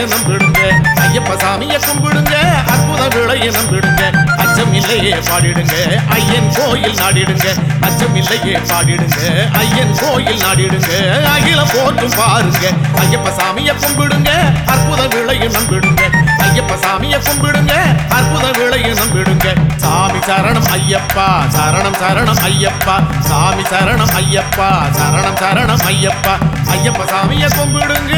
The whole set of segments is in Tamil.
நம்பிடுங்க ஐயப்ப சாமிய கும்பிடுங்க அற்புத விளைய நம்பிடுங்க அச்சம் இல்லையே பாடிடுங்க ஐயன் கோயில் நாடிடுங்க அச்சம் இல்லையே பாடிடுங்க ஐயன் கோயில் நாடிடுங்க அகில போற்றும் பாருங்க ஐயப்ப சாமிய கும்பிடுங்க அற்புத விளைய நம்பிடுங்க ஐயப்ப சாமிய கும்பிடுங்க அற்புத விளைய நம்பிடுங்க சாமி சரணம் ஐயப்பா சரணம் சரணம் ஐயப்பா சாமி சரணம் ஐயப்பா சரணம் சரணம் ஐயப்பா ஐயப்ப சாமிய கும்பிடுங்க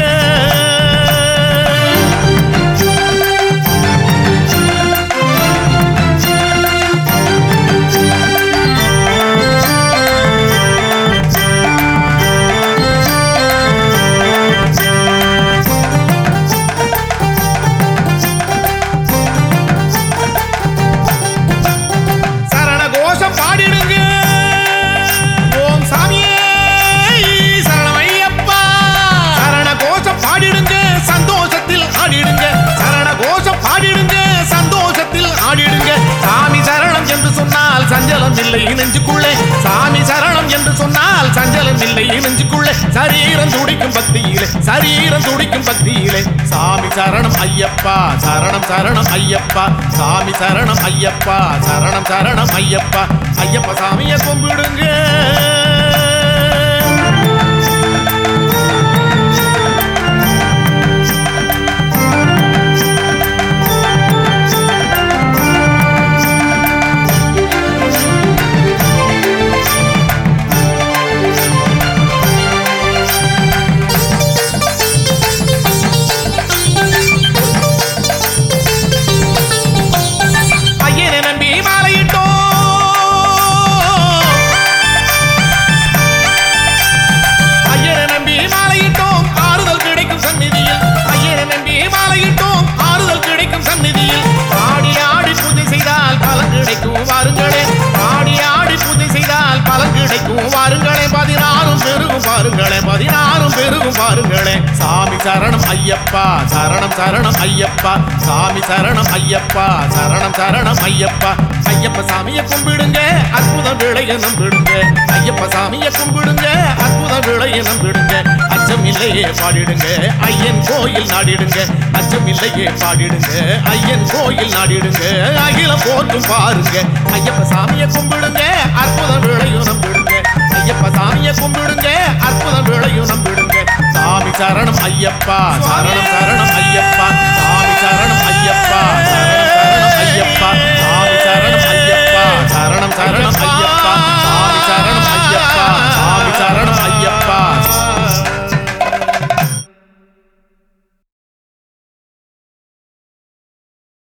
சரண கோஷம் பாடிடுங்க ஓம் சாமியே சரணம் ஐயப்பா சரண கோஷம் பாடிடுங்க சந்தோஷத்தில் ஆடிடுங்க சரண கோஷம் பாடிடுங்க சந்தோஷத்தில் ஆடிடுங்க சாமி சரணம் என்று சொன்னால் சஞ்சலம் இல்லை நெஞ்சுக்குள்ளே சாமி சரணம் என்று சொன்னால் சஞ்சலம் இல்லை நெஞ்சுக்குள்ளே சரீரம் துடிக்கும் பக்தியிலே சரீரம் துடிக்கும் பக்தியிலே சாமி சரணம் ஐயப்பா சரணம் சரணம் ஐயப்பா சாமி சரணம் ஐயப்பா சரணம் சரணம் ஐயப்பா ஐயப்ப சாமியை கும்பிடுங்க ஐயனை நம்பி மாலையிட்டோம் ஐயனை நம்பி மாலையிட்டோம் ஆறுதல் கிடைக்கும் சந்நிதியில் ஐயனை நம்பி மாலையிட்டோம் ஆறுதல் கிடைக்கும் சந்நிதியில் ஆடி ஆடி பூஜை செய்தால் பலன் கிடைக்கும் வாருங்களே ஆடி ஆடி பூஜை செய்தால் பலன் கிடைக்கும் வாருங்களே பதினாறும் பெருகும் பாருங்களே பதினாறும் பெருகும் பாருங்களே சாமி சரணம் ஐயப்பா சரணம் சரணம் ஐயப்பா சாமி சரணம் ஐயப்பா சரணம் சரணம் ஐயப்பா ஐயப்ப சாமியை கும்பிடுங்க அற்புத விளைய நம்பிடுங்க ஐயப்ப சாமியை கும்பிடுங்க அற்புத விளைய நம்பிடுங்க அச்சம் இல்லையே பாடிடுங்க ஐயன் கோயில் நாடிடுங்க அச்சம் இல்லையே பாடிடுங்க ஐயன் கோயில் நாடிடுங்க அகில போற்றும் பாருங்க ஐயப்ப சாமியை கும்பிடுங்க அற்புத விளையும் நம்பிடுங்க ஐயப்ப சாமியை கும்பிடுங்க அற்புத விளையும் நம்பிடுங்க சாமி சரணம் ஐயப்பா சரணம் சரணம் ஐயப்பா